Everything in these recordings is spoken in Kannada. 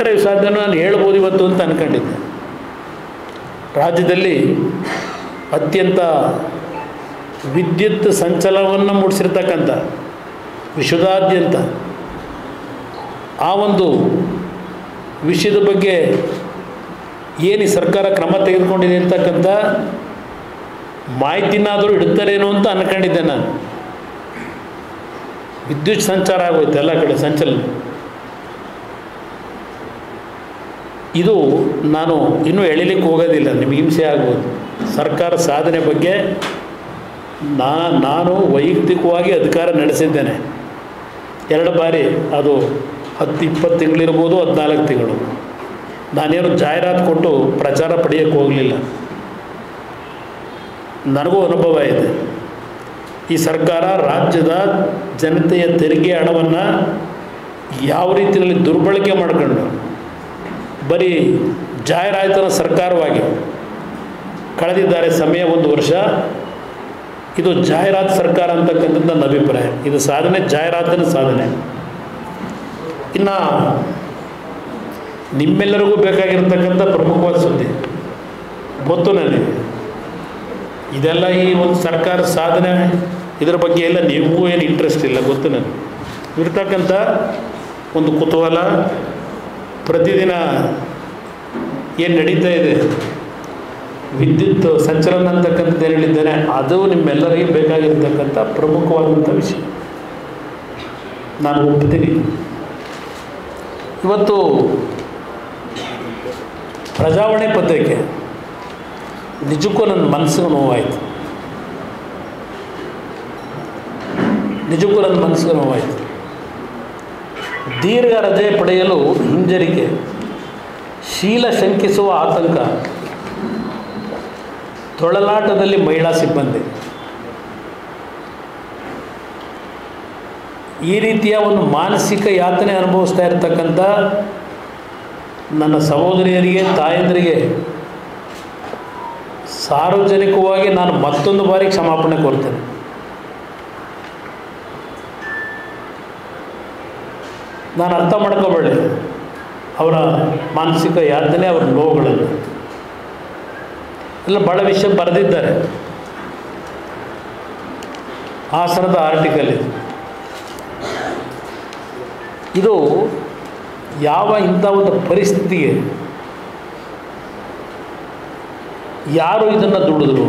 ಡ್ರೈವ್ ಸಾಧ್ಯ ನಾನು ಹೇಳ್ಬೋದು ಇವತ್ತು ಅಂತ ಅಂದ್ಕೊಂಡಿದ್ದೆ ರಾಜ್ಯದಲ್ಲಿ ಅತ್ಯಂತ ವಿದ್ಯುತ್ ಸಂಚಲನವನ್ನು ಮೂಡಿಸಿರ್ತಕ್ಕಂಥ ವಿಶ್ವದಾದ್ಯಂತ ಆ ಒಂದು ವಿಷಯದ ಬಗ್ಗೆ ಏನು ಈ ಸರ್ಕಾರ ಕ್ರಮ ತೆಗೆದುಕೊಂಡಿದೆ ಅಂತಕ್ಕಂಥ ಮಾಹಿತಿನಾದರೂ ಇಡ್ತಾರೇನೋ ಅಂತ ಅನ್ಕೊಂಡಿದ್ದೆ ನಾನು ವಿದ್ಯುತ್ ಸಂಚಾರ ಆಗೋಯ್ತು ಎಲ್ಲ ಕಡೆ ಸಂಚಲನ ಇದು ನಾನು ಇನ್ನೂ ಎಳಿಲಿಕ್ಕೆ ಹೋಗೋದಿಲ್ಲ ನಿಮಗೆ ಹಿಂಸೆ ಆಗ್ಬೋದು ಸರ್ಕಾರ ಸಾಧನೆ ಬಗ್ಗೆ ನಾ ನಾನು ವೈಯಕ್ತಿಕವಾಗಿ ಅಧಿಕಾರ ನಡೆಸಿದ್ದೇನೆ ಎರಡು ಬಾರಿ ಅದು ಹತ್ತು ಇಪ್ಪತ್ತು ತಿಂಗಳಿರ್ಬೋದು ಹದಿನಾಲ್ಕು ತಿಂಗಳು ನಾನೇನು ಜಾಹೀರಾತು ಕೊಟ್ಟು ಪ್ರಚಾರ ಪಡೆಯೋಕ್ಕೆ ಹೋಗಲಿಲ್ಲ ನನಗೂ ಅನುಭವ ಇದೆ ಈ ಸರ್ಕಾರ ರಾಜ್ಯದ ಜನತೆಯ ತೆರಿಗೆ ಹಣವನ್ನು ಯಾವ ರೀತಿಯಲ್ಲಿ ದುರ್ಬಳಕೆ ಮಾಡ್ಕೊಂಡು ಬರೀ ಜಾಹೀರಾತಿನ ಸರ್ಕಾರವಾಗಿ ಕಳೆದಿದ್ದಾರೆ ಸಮಯ ಒಂದು ವರ್ಷ ಇದು ಜಾಹೀರಾತು ಸರ್ಕಾರ ಅಂತಕ್ಕಂಥದ್ದು ನನ್ನ ಅಭಿಪ್ರಾಯ ಇದು ಸಾಧನೆ ಜಾಹೀರಾತಿನ ಸಾಧನೆ ಇನ್ನು ನಿಮ್ಮೆಲ್ಲರಿಗೂ ಬೇಕಾಗಿರ್ತಕ್ಕಂಥ ಪ್ರಮುಖವಾದ ಸುದ್ದಿ ಗೊತ್ತು ನನಗೆ ಇದೆಲ್ಲ ಈ ಒಂದು ಸರ್ಕಾರ ಸಾಧನೆ ಇದರ ಬಗ್ಗೆ ಎಲ್ಲ ನಿಮಗೂ ಏನು ಇಂಟ್ರೆಸ್ಟ್ ಇಲ್ಲ ಗೊತ್ತು ನನಗೆ ಇರ್ತಕ್ಕಂಥ ಒಂದು ಕುತೂಹಲ ಪ್ರತಿದಿನ ಏನು ನಡೀತಾ ಇದೆ ವಿದ್ಯುತ್ ಸಂಚಲನ ಅಂತಕ್ಕಂಥದ್ದು ಏನು ಹೇಳಿದ್ದೇನೆ ಅದು ನಿಮ್ಮೆಲ್ಲರಿಗೂ ಬೇಕಾಗಿರ್ತಕ್ಕಂಥ ಪ್ರಮುಖವಾದಂಥ ವಿಷಯ ನಾನು ಒಪ್ತೀನಿ ಇವತ್ತು ಪ್ರಜಾವಾಣಿ ಪತ್ರಿಕೆ ನಿಜಕ್ಕೂ ನನ್ನ ಮನಸ್ಸಿಗೆ ನೋವಾಯಿತು ನಿಜಕ್ಕೂ ನನ್ನ ಮನಸ್ಸಿಗೆ ನೋವಾಯಿತು ದೀರ್ಘ ರಜೆ ಪಡೆಯಲು ಹಿಂಜರಿಕೆ ಶೀಲ ಶಂಕಿಸುವ ಆತಂಕ ತೊಳಲಾಟದಲ್ಲಿ ಮಹಿಳಾ ಸಿಬ್ಬಂದಿ ಈ ರೀತಿಯ ಒಂದು ಮಾನಸಿಕ ಯಾತನೆ ಅನುಭವಿಸ್ತಾ ಇರತಕ್ಕಂಥ ನನ್ನ ಸಹೋದರಿಯರಿಗೆ ತಾಯಂದರಿಗೆ ಸಾರ್ವಜನಿಕವಾಗಿ ನಾನು ಮತ್ತೊಂದು ಬಾರಿ ಕ್ಷಮಾಪಣೆ ಕೋರ್ತೇನೆ ನಾನು ಅರ್ಥ ಮಾಡ್ಕೋಬೇಡಿ ಅವರ ಮಾನಸಿಕ ಯಾತನೆ ಅವರ ನೋವುಗಳನ್ನು ಎಲ್ಲ ಭಾಳ ವಿಷಯ ಬರೆದಿದ್ದಾರೆ ಹಾಸನದ ಆರ್ಟಿಕಲ್ ಇದು ಇದು ಯಾವ ಇಂಥ ಒಂದು ಪರಿಸ್ಥಿತಿಗೆ ಯಾರು ಇದನ್ನು ದುಡಿದ್ರು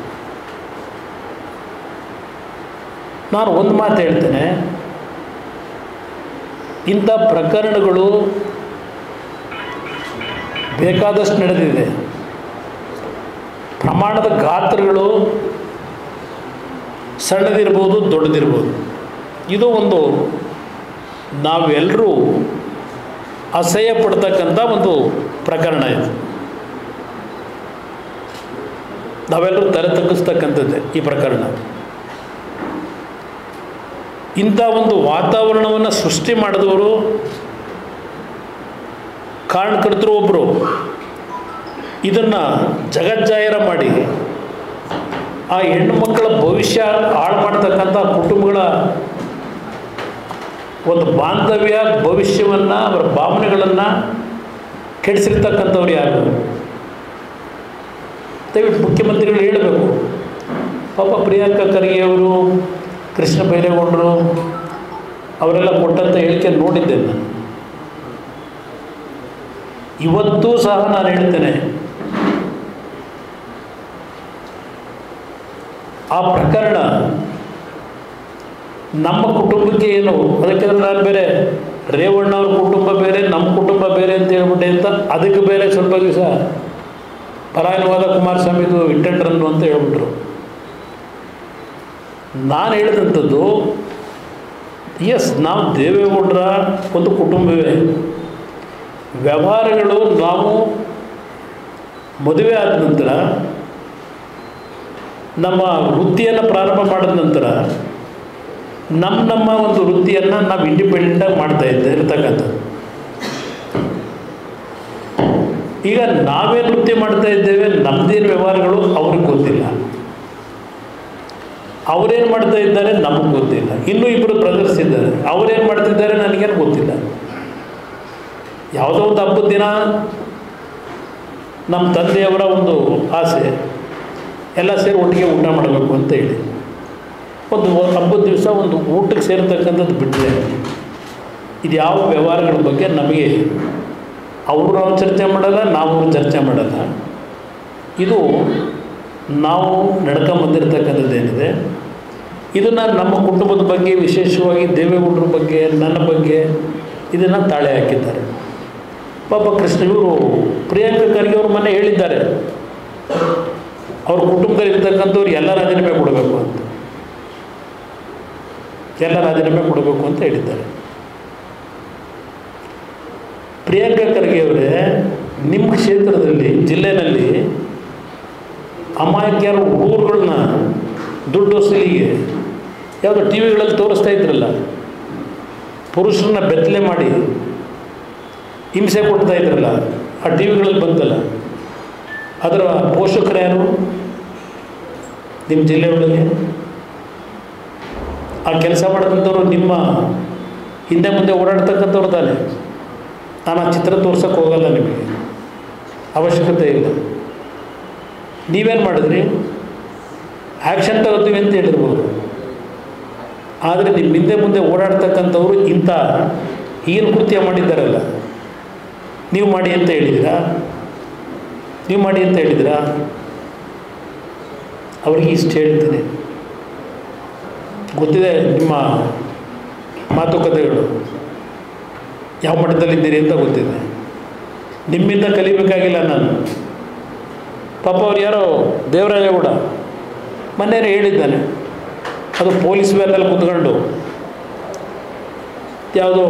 ನಾನು ಒಂದು ಮಾತು ಹೇಳ್ತೇನೆ ಇಂಥ ಪ್ರಕರಣಗಳು ಬೇಕಾದಷ್ಟು ನಡೆದಿದೆ ಪ್ರಮಾಣದ ಗಾತ್ರಗಳು ಸಣ್ಣದಿರ್ಬೋದು ದೊಡ್ಡದಿರ್ಬೋದು ಇದು ಒಂದು ನಾವೆಲ್ಲರೂ ಅಸಹ್ಯ ಪಡ್ತಕ್ಕಂಥ ಒಂದು ಪ್ರಕರಣ ಇದು ನಾವೆಲ್ಲರೂ ತಲೆ ತಗ್ಗಿಸ್ತಕ್ಕಂಥದ್ದೇ ಈ ಪ್ರಕರಣ ಇಂಥ ಒಂದು ವಾತಾವರಣವನ್ನು ಸೃಷ್ಟಿ ಮಾಡಿದವರು ಕಾರಣಕರ್ತರು ಒಬ್ಬರು ಇದನ್ನು ಜಗಜ್ಜಾಹಿರ ಮಾಡಿ ಆ ಹೆಣ್ಣು ಮಕ್ಕಳ ಭವಿಷ್ಯ ಹಾಳು ಮಾಡ್ತಕ್ಕಂಥ ಕುಟುಂಬಗಳ ಒಂದು ಬಾಂಧವ್ಯ ಭವಿಷ್ಯವನ್ನು ಅವರ ಭಾವನೆಗಳನ್ನು ಕೆಡಿಸಿರ್ತಕ್ಕಂಥವ್ರು ಯಾರು ದಯವಿಟ್ಟು ಮುಖ್ಯಮಂತ್ರಿಗಳು ಹೇಳಬೇಕು ಪಾಪ ಪ್ರಿಯಾಂಕಾ ಖರ್ಗೆ ಅವರು ಕೃಷ್ಣ ಬೈರೇಗೌಡರು ಅವರೆಲ್ಲ ಕೊಟ್ಟಂಥ ಹೇಳಿಕೆ ನೋಡಿದ್ದೆ ನಾನು ಇವತ್ತೂ ಸಹ ನಾನು ಹೇಳ್ತೇನೆ ಆ ಪ್ರಕರಣ ನಮ್ಮ ಕುಟುಂಬಕ್ಕೆ ಏನು ಅದಕ್ಕೆ ನಾನು ಬೇರೆ ರೇವಣ್ಣ ಅವ್ರ ಕುಟುಂಬ ಬೇರೆ ನಮ್ಮ ಕುಟುಂಬ ಬೇರೆ ಅಂತ ಹೇಳ್ಬಿಟ್ಟೆ ಅಂತ ಅದಕ್ಕೆ ಬೇರೆ ಸ್ವಲ್ಪ ದಿವಸ ಪರಾಯಣವಾದ ಕುಮಾರಸ್ವಾಮಿದು ಇಟ್ಟೆಂಡ್ರನ್ನು ಅಂತ ಹೇಳ್ಬಿಟ್ರು ನಾನು ಹೇಳಿದಂಥದ್ದು ಎಸ್ ನಾವು ದೇವೇಗೌಡರ ಒಂದು ಕುಟುಂಬವೇ ವ್ಯವಹಾರಗಳು ನಾವು ಮದುವೆ ಆದ ನಂತರ ನಮ್ಮ ವೃತ್ತಿಯನ್ನು ಪ್ರಾರಂಭ ಮಾಡಿದ ನಂತರ ನಮ್ಮ ನಮ್ಮ ಒಂದು ವೃತ್ತಿಯನ್ನು ನಾವು ಇಂಡಿಪೆಂಡೆಂಟಾಗಿ ಮಾಡ್ತಾ ಇದ್ದೆ ಇರ್ತಕ್ಕಂಥದ್ದು ಈಗ ನಾವೇನು ವೃತ್ತಿ ಮಾಡ್ತಾ ಇದ್ದೇವೆ ನಮ್ಮದೇನು ವ್ಯವಹಾರಗಳು ಅವ್ರಿಗೆ ಗೊತ್ತಿಲ್ಲ ಅವರೇನು ಮಾಡ್ತಾ ಇದ್ದಾರೆ ನಮಗೆ ಗೊತ್ತಿಲ್ಲ ಇನ್ನೂ ಇಬ್ಬರು ಬ್ರದರ್ಸ್ ಇದ್ದಾರೆ ಅವರೇನು ಮಾಡ್ತಿದ್ದಾರೆ ನನಗೇನು ಗೊತ್ತಿಲ್ಲ ಯಾವುದೋ ಒಂದು ಹಬ್ಬದ ದಿನ ನಮ್ಮ ತಂದೆಯವರ ಒಂದು ಆಸೆ ಎಲ್ಲ ಸೇರಿ ಒಟ್ಟಿಗೆ ಊಟ ಮಾಡಬೇಕು ಅಂತ ಹೇಳಿ ಒಂದು ಹಬ್ಬದ ದಿವಸ ಒಂದು ಊಟಕ್ಕೆ ಸೇರ್ತಕ್ಕಂಥದ್ದು ಬಿಟ್ಟರೆ ಇದು ಯಾವ ವ್ಯವಹಾರಗಳ ಬಗ್ಗೆ ನಮಗೆ ಅವರು ನಾವು ಚರ್ಚೆ ಮಾಡಲ್ಲ ನಾವು ಚರ್ಚೆ ಮಾಡಲ್ಲ ಇದು ನಾವು ನಡ್ಕೊಂಬಂದಿರತಕ್ಕಂಥದ್ದೇನಿದೆ ಇದನ್ನು ನಮ್ಮ ಕುಟುಂಬದ ಬಗ್ಗೆ ವಿಶೇಷವಾಗಿ ದೇವೇಗೌಡರ ಬಗ್ಗೆ ನನ್ನ ಬಗ್ಗೆ ಇದನ್ನು ತಾಳೆ ಹಾಕಿದ್ದಾರೆ ಪಾಪ ಕೃಷ್ಣ ಇವರು ಪ್ರಿಯಾಂಕ ಖರ್ಗೆ ಅವ್ರ ಮನೆ ಹೇಳಿದ್ದಾರೆ ಅವ್ರ ಕುಟುಂಬದಲ್ಲಿ ಇರ್ತಕ್ಕಂಥವ್ರು ಎಲ್ಲ ರಾಜೀನಾಮೆ ಕೊಡಬೇಕು ಅಂತ ಎಲ್ಲ ರಾಜೀನಾಮೆ ಕೊಡಬೇಕು ಅಂತ ಹೇಳಿದ್ದಾರೆ ಪ್ರಿಯಾಂಕ ಖರ್ಗೆ ಅವರೇ ನಿಮ್ಮ ಕ್ಷೇತ್ರದಲ್ಲಿ ಜಿಲ್ಲೆನಲ್ಲಿ ಅಮಾಯಕರ ಹುಡುಗರುಗಳನ್ನ ದುಡ್ಡು ವಸೂಲಿಗೆ ಯಾವುದೋ ಟಿ ವಿಗಳಲ್ಲಿ ತೋರಿಸ್ತಾ ಇದ್ರಲ್ಲ ಪುರುಷರನ್ನ ಬೆತ್ತಲೆ ಮಾಡಿ ಹಿಂಸೆ ಕೊಡ್ತಾ ಇದ್ರಲ್ಲ ಆ ಟಿ ವಿಗಳಲ್ಲಿ ಬಂತಲ್ಲ ಅದರ ಪೋಷಕರು ಯಾರು ನಿಮ್ಮ ಜಿಲ್ಲೆಯೊಳಗೆ ಆ ಕೆಲಸ ಮಾಡಿದಂಥವ್ರು ನಿಮ್ಮ ಹಿಂದೆ ಮುಂದೆ ಓಡಾಡ್ತಕ್ಕಂಥವ್ರು ತಾನೆ ನಾನು ಆ ಚಿತ್ರ ತೋರ್ಸೋಕ್ಕೆ ಹೋಗಲ್ಲ ನಿಮಗೆ ಅವಶ್ಯಕತೆ ಇಲ್ಲ ನೀವೇನು ಮಾಡಿದ್ರಿ ಆ್ಯಕ್ಷನ್ ತಗೋತೀವಿ ಅಂತ ಹೇಳಿರ್ಬೋದು ಆದರೆ ನಿಮ್ಮ ಹಿಂದೆ ಮುಂದೆ ಓಡಾಡ್ತಕ್ಕಂಥವ್ರು ಇಂಥ ಏನು ಕೃತ್ಯ ಮಾಡಿದ್ದಾರಲ್ಲ ನೀವು ಮಾಡಿ ಅಂತ ಹೇಳಿದ್ದೀರಾ ನೀವು ಮಾಡಿ ಅಂತ ಹೇಳಿದ್ದೀರಾ ಅವರಿಗೆ ಇಷ್ಟು ಹೇಳ್ತೀನಿ ಗೊತ್ತಿದೆ ನಿಮ್ಮ ಮಾತುಕತೆಗಳು ಯಾವ ಮಟ್ಟದಲ್ಲಿದ್ದೀರಿ ಅಂತ ಗೊತ್ತಿದೆ ನಿಮ್ಮಿಂದ ಕಲಿಬೇಕಾಗಿಲ್ಲ ನಾನು ಪಾಪ ಅವ್ರು ಯಾರೋ ದೇವರಾಜೇಗೌಡ ಮೊನ್ನೆ ಹೇಳಿದ್ದಾನೆ ಅದು ಪೊಲೀಸ್ ವ್ಯಾನಲ್ಲಿ ಕುತ್ಕೊಂಡು ಯಾವುದೋ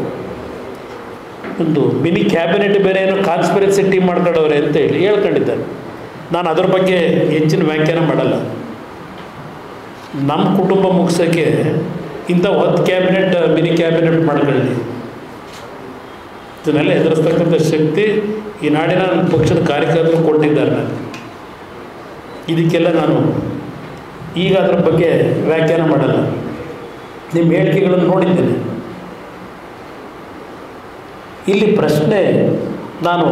ಒಂದು ಮಿನಿ ಕ್ಯಾಬಿನೆಟ್ ಬೇರೆ ಏನೋ ಕಾನ್ಸ್ಪಿರೆನ್ಸಿ ಟೀಮ್ ಮಾಡ್ಕೊಂಡವ್ರೆ ಅಂತ ಹೇಳಿ ಹೇಳ್ಕೊಂಡಿದ್ದಾನೆ ನಾನು ಅದ್ರ ಬಗ್ಗೆ ಹೆಚ್ಚಿನ ವ್ಯಾಖ್ಯಾನ ಮಾಡಲ್ಲ ನಮ್ಮ ಕುಟುಂಬ ಮುಗಿಸೋಕ್ಕೆ ಇಂಥ ಹತ್ತು ಕ್ಯಾಬಿನೆಟ್ ಮಿನಿ ಕ್ಯಾಬಿನೆಟ್ ಮಾಡ್ಕೊಳ್ಳಿ ಇದನ್ನೆಲ್ಲ ಎದುರಿಸ್ತಕ್ಕಂಥ ಶಕ್ತಿ ಈ ನಾಡಿನ ನನ್ನ ಪಕ್ಷದ ಕಾರ್ಯಕರ್ತರು ಕೊಟ್ಟಿದ್ದಾರೆ ನನಗೆ ಇದಕ್ಕೆಲ್ಲ ನಾನು ಈಗ ಅದ್ರ ಬಗ್ಗೆ ವ್ಯಾಖ್ಯಾನ ಮಾಡಲ್ಲ ನಿಮ್ಮ ಹೇಳಿಕೆಗಳನ್ನು ನೋಡಿದ್ದೇನೆ ಇಲ್ಲಿ ಪ್ರಶ್ನೆ ನಾನು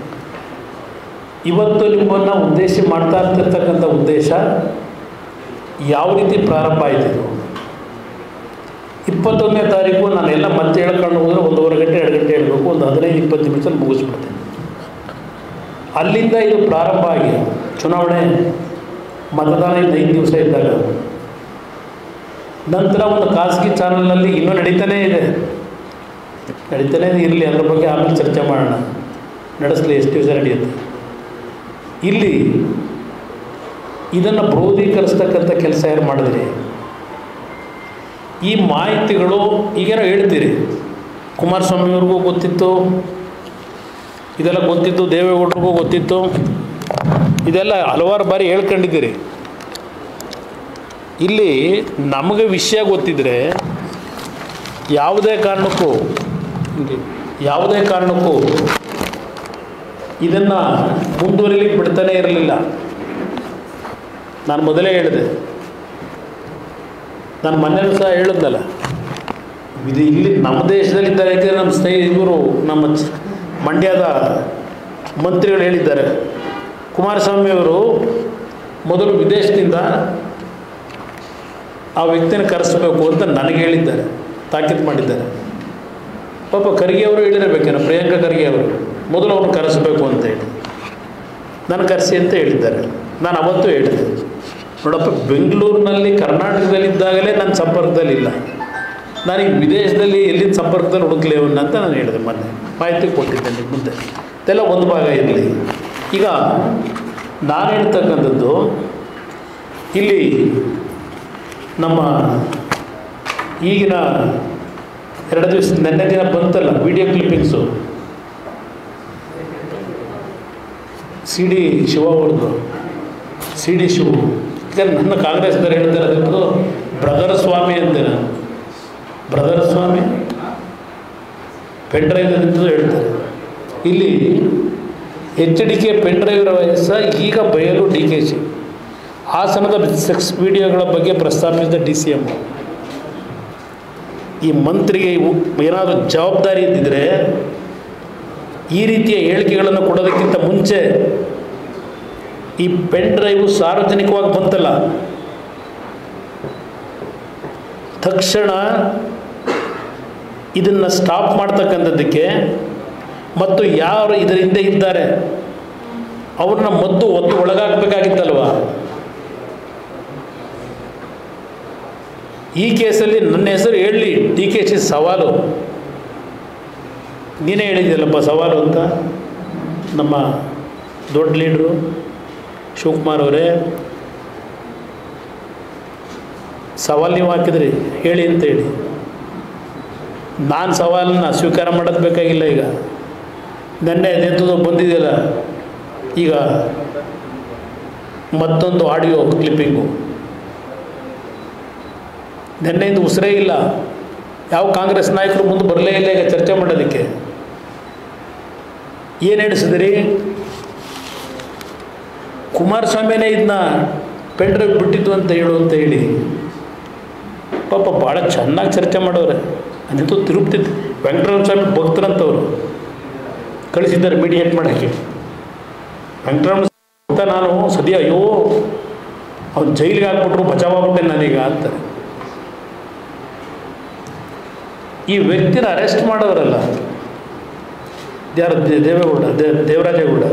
ಇವತ್ತು ನಿಮ್ಮನ್ನು ಉದ್ದೇಶ ಮಾಡ್ತಾ ಇರ್ತಿರ್ತಕ್ಕಂಥ ಉದ್ದೇಶ ಯಾವ ರೀತಿ ಪ್ರಾರಂಭ ಆಯಿತು ಇದು ಇಪ್ಪತ್ತೊಂದನೇ ತಾರೀಕು ನಾನೆಲ್ಲ ಮತ್ತೆ ಹೇಳ್ಕೊಂಡು ಹೋದರೆ ಒಂದೂವರೆ ಗಂಟೆ ಎರಡು ಗಂಟೆ ಹೇಳಬೇಕು ಒಂದು ಹದಿನೈದು ಇಪ್ಪತ್ತು ನಿಮಿಷದಲ್ಲಿ ಮುಗಿಸ್ಬಿಡ್ತೇನೆ ಅಲ್ಲಿಂದ ಇದು ಪ್ರಾರಂಭ ಆಗಿ ಚುನಾವಣೆ ಮತದಾನ ಇನ್ನು ಐದು ದಿವಸ ಇದ್ದಾಗ ನಂತರ ಒಂದು ಖಾಸಗಿ ಚಾನಲ್ನಲ್ಲಿ ಇನ್ನೂ ನಡೀತಾನೇ ಇದೆ ನಡೀತಾನೇ ಇರಲಿ ಅದ್ರ ಬಗ್ಗೆ ಆಮೇಲೆ ಚರ್ಚೆ ಮಾಡೋಣ ನಡೆಸಲಿ ಎಷ್ಟು ದಿವಸ ನಡೆಯುತ್ತೆ ಇಲ್ಲಿ ಇದನ್ನು ಕ್ರೋಢೀಕರಿಸ್ತಕ್ಕಂಥ ಕೆಲಸ ಯಾರು ಮಾಡಿದ್ರಿ ಈ ಮಾಹಿತಿಗಳು ಈಗೇನೋ ಹೇಳ್ತೀರಿ ಕುಮಾರಸ್ವಾಮಿಯವ್ರಿಗೂ ಗೊತ್ತಿತ್ತು ಇದೆಲ್ಲ ಗೊತ್ತಿತ್ತು ದೇವೇಗೌಡರಿಗೂ ಗೊತ್ತಿತ್ತು ಇದೆಲ್ಲ ಹಲವಾರು ಬಾರಿ ಹೇಳ್ಕೊಂಡಿದ್ದೀರಿ ಇಲ್ಲಿ ನಮಗೆ ವಿಷಯ ಗೊತ್ತಿದ್ದರೆ ಯಾವುದೇ ಕಾರಣಕ್ಕೂ ಇಲ್ಲಿ ಯಾವುದೇ ಕಾರಣಕ್ಕೂ ಇದನ್ನು ಮುಂದುವರಿಲಿಕ್ಕೆ ಬಿಡ್ತಾನೆ ಇರಲಿಲ್ಲ ನಾನು ಮೊದಲೇ ಹೇಳಿದೆ ನಾನು ಮೊನ್ನೆ ಸಹ ಹೇಳಿದ್ನಲ್ಲ ಇದು ಇಲ್ಲಿ ನಮ್ಮ ದೇಶದಲ್ಲಿ ಇದ್ದಾರೆ ನಮ್ಮ ಸ್ನೇಹಿ ಇವರು ನಮ್ಮ ಚ- ಮಂಡ್ಯದ ಮಂತ್ರಿಗಳು ಹೇಳಿದ್ದಾರೆ ಕುಮಾರಸ್ವಾಮಿಯವರು ಮೊದಲು ವಿದೇಶದಿಂದ ಆ ವ್ಯಕ್ತಿನ ಕರೆಸಬೇಕು ಅಂತ ನನಗೆ ಹೇಳಿದ್ದಾರೆ ತಾಕೀತು ಮಾಡಿದ್ದಾರೆ ಪಾಪ ಖರ್ಗೆ ಅವರು ಹೇಳಿರಬೇಕೇನೋ ಪ್ರಿಯಾಂಕಾ ಖರ್ಗೆ ಅವರು ಮೊದಲು ಅವ್ರನ್ನ ಕರೆಸಬೇಕು ಅಂತ ಹೇಳಿ ನಾನು ಕರೆಸಿ ಅಂತ ಹೇಳಿದ್ದಾರೆ ನಾನು ಅವತ್ತು ಹೇಳಿದೆ ನೋಡಪ್ಪ ಬೆಂಗಳೂರಿನಲ್ಲಿ ಕರ್ನಾಟಕದಲ್ಲಿದ್ದಾಗಲೇ ನನ್ನ ಸಂಪರ್ಕದಲ್ಲಿಲ್ಲ ನಾನೀಗ ವಿದೇಶದಲ್ಲಿ ಎಲ್ಲಿನ ಸಂಪರ್ಕದಲ್ಲಿ ಹುಡುಕ್ಲಿ ಅವನ್ನ ಅಂತ ನಾನು ಹೇಳಿದೆ ಮೊನ್ನೆ ಮಾಹಿತಿ ಕೊಟ್ಟಿದ್ದೆ ನಿಮ್ಮ ಮುಂದೆ ಇದೆಲ್ಲ ಒಂದು ಭಾಗ ಇರಲಿ ಈಗ ನಾನು ಹೇಳ್ತಕ್ಕಂಥದ್ದು ಇಲ್ಲಿ ನಮ್ಮ ಈಗಿನ ಎರಡು ದಿವಸ ನೆನ್ನೆ ದಿನ ಬಂತಲ್ಲ video clippings C D Shiva ಅವ್ರದ್ದು ಸಿ ಡಿ ಶಿವ ಈಗ ನನ್ನ ಕಾಂಗ್ರೆಸ್ದವ್ರು ಹೇಳ್ತಾರೆ ಅದಕ್ಕೆ ಬ್ರದರ್ ಸ್ವಾಮಿ ಅಂತೆ ನಾನು ಬ್ರದರ್ ಸ್ವಾಮಿ ಪೆನ್ ಡ್ರೈವ್ ಅಂತ ಹೇಳ್ತಾರೆ ಇಲ್ಲಿ ಎಚ್ ಡಿ ಕೆ ಪೆನ್ ಡ್ರೈವರ ವಯಸ್ಸ ಈಗ ಬಯಲು ಡಿ ಕೆ ಶಿ ಹಾಸನದ ಸೆಕ್ಸ್ ವಿಡಿಯೋಗಳ ಬಗ್ಗೆ ಪ್ರಸ್ತಾಪಿಸಿದ ಡಿ ಸಿ ಎಮ್ ಈ ಮಂತ್ರಿಗೆ ಇವು ಏನಾದರೂ ಜವಾಬ್ದಾರಿ ಇದ್ದಿದ್ರೆ ಈ ರೀತಿಯ ಹೇಳಿಕೆಗಳನ್ನು ಕೊಡೋದಕ್ಕಿಂತ ಮುಂಚೆ ಈ ಪೆನ್ ಡ್ರೈವು ಸಾರ್ವಜನಿಕವಾಗಿ ಬಂತಲ್ಲ ತಕ್ಷಣ ಇದನ್ನು ಸ್ಟಾಪ್ ಮಾಡ್ತಕ್ಕಂಥದ್ದಕ್ಕೆ ಮತ್ತು ಯಾರು ಇದರ ಹಿಂದೆ ಇದ್ದಾರೆ ಅವ್ರನ್ನ ಮದ್ದು ಒತ್ತು ಒಳಗಾಗಬೇಕಾಗಿತ್ತಲ್ವ ಈ ಕೇಸಲ್ಲಿ ನನ್ನ ಹೆಸರು ಹೇಳಲಿ ಡಿ ಕೆ ಶಿ ಸವಾಲು ನೀನೇ ಹೇಳಿದ್ಯಲ್ಲಪ್ಪ ಸವಾಲು ಅಂತ ನಮ್ಮ ದೊಡ್ಡ ಲೀಡ್ರು ಶಿವಕುಮಾರ್ ಅವರೇ ಸವಾಲು ನೀವು ಹಾಕಿದ್ರಿ ಹೇಳಿ ಅಂತ ಹೇಳಿ ನಾನು ಸವಾಲನ್ನ ಸ್ವೀಕಾರ ಮಾಡೋದು ಬೇಕಾಗಿಲ್ಲ ಈಗ ನೆನ್ನೆ ನೆತ್ತದು ಬಂದಿದೆಯಲ್ಲ ಈಗ ಮತ್ತೊಂದು ಆಡಿಯೋ ಕ್ಲಿಪ್ಪಿಂಗು ನೆನ್ನೆಯಿಂದ ಉಸಿರೇ ಇಲ್ಲ ಯಾವ ಕಾಂಗ್ರೆಸ್ ನಾಯಕರು ಮುಂದೆ ಬರಲೇ ಇಲ್ಲ ಈಗ ಚರ್ಚೆ ಮಾಡೋದಕ್ಕೆ ಏನು ಹೇಳಿಸಿದ್ರಿ ಕುಮಾರಸ್ವಾಮಿನೇ ಇದನ್ನ ಪೆಂಡ್ರೈವ್ ಬಿಟ್ಟಿದ್ದು ಅಂತ ಹೇಳು ಅಂತ ಹೇಳಿ ಪಾಪ ಭಾಳ ಚೆನ್ನಾಗಿ ಚರ್ಚೆ ಮಾಡೋರೆ ಅದಂತೂ ತಿರುಪತಿ ವೆಂಕಟರಾಮ ಸ್ವಾಮಿ ಭಕ್ತರಂತವರು ಕಳಿಸಿದ್ದಾರೆ ಮೀಡಿಯೇಟ್ ಮಾಡೋಕ್ಕೆ ವೆಂಕಟರಾಮ ಭಕ್ತ ನಾನು ಸದ್ಯ ಅಯ್ಯೋ ಅವ್ನು ಜೈಲಿಗೆ ಹಾಕ್ಬಿಟ್ರು ಬಚಾವಾಗ್ಬಿಟ್ಟೆ ನಾನೀಗ ಅಂತಾರೆ ಈ ವ್ಯಕ್ತಿನ ಅರೆಸ್ಟ್ ಮಾಡೋರಲ್ಲ ಯಾರು ದೇ- ದೇವೇಗೌಡ ದೇ ದೇವರಾಜೇಗೌಡ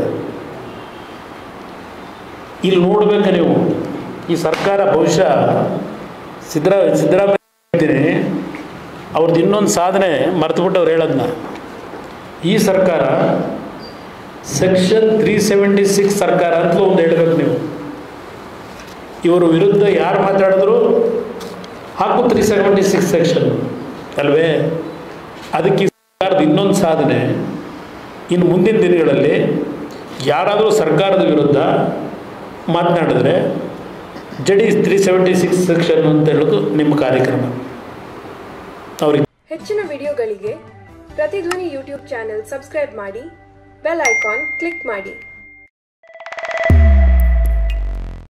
ಇಲ್ಲಿ ನೋಡ್ಬೇಕು ನೀವು ಈ ಸರ್ಕಾರ ಬಹುಶಃ ಸಿದ್ದರಾ ಸಿದ್ದರಾಮಯ್ಯ ಹೇಳ್ತೀನಿ ಅವ್ರದ್ದು ಇನ್ನೊಂದು ಸಾಧನೆ ಮರ್ತುಬಿಟ್ಟು ಅವ್ರು ಹೇಳೋದನ್ನ ಈ ಸರ್ಕಾರ ಸೆಕ್ಷನ್ ತ್ರೀ ಸೆವೆಂಟಿ ಸಿಕ್ಸ್ ಸರ್ಕಾರ ಅಂತಲೂ ಒಂದು ಹೇಳ್ಬೇಕು ನೀವು ಇವರು ವಿರುದ್ಧ ಯಾರು ಮಾತಾಡಿದ್ರು ಹಾಕು ತ್ರೀ ಸೆವೆಂಟಿ ಸಿಕ್ಸ್ ಸೆಕ್ಷನ್ ಅಲ್ವೇ ಅದಕ್ಕೆ ಈ ಸರ್ಕಾರದ ಇನ್ನೊಂದು ಸಾಧನೆ ಇನ್ನು ಮುಂದಿನ ದಿನಗಳಲ್ಲಿ ಯಾರಾದರೂ ಸರ್ಕಾರದ ವಿರುದ್ಧ ಮಾತನಾಡಿದ್ರೆ ಜಡಿ ತ್ರೀ ಸೆವೆಂಟಿ ಸಿಕ್ಸ್ ಸೆಕ್ಷನ್ ಅಂತ ಹೇಳೋದು ನಿಮ್ಮ ಕಾರ್ಯಕ್ರಮ ಅವ್ರಿಗೆ ಹೆಚ್ಚಿನ ವಿಡಿಯೋಗಳಿಗೆ ಪ್ರತಿಧ್ವನಿ ಯೂಟ್ಯೂಬ್ ಚಾನೆಲ್ ಸಬ್ಸ್ಕ್ರೈಬ್ ಮಾಡಿ ಬೆಲ್ ಐಕಾನ್ ಕ್ಲಿಕ್ ಮಾಡಿ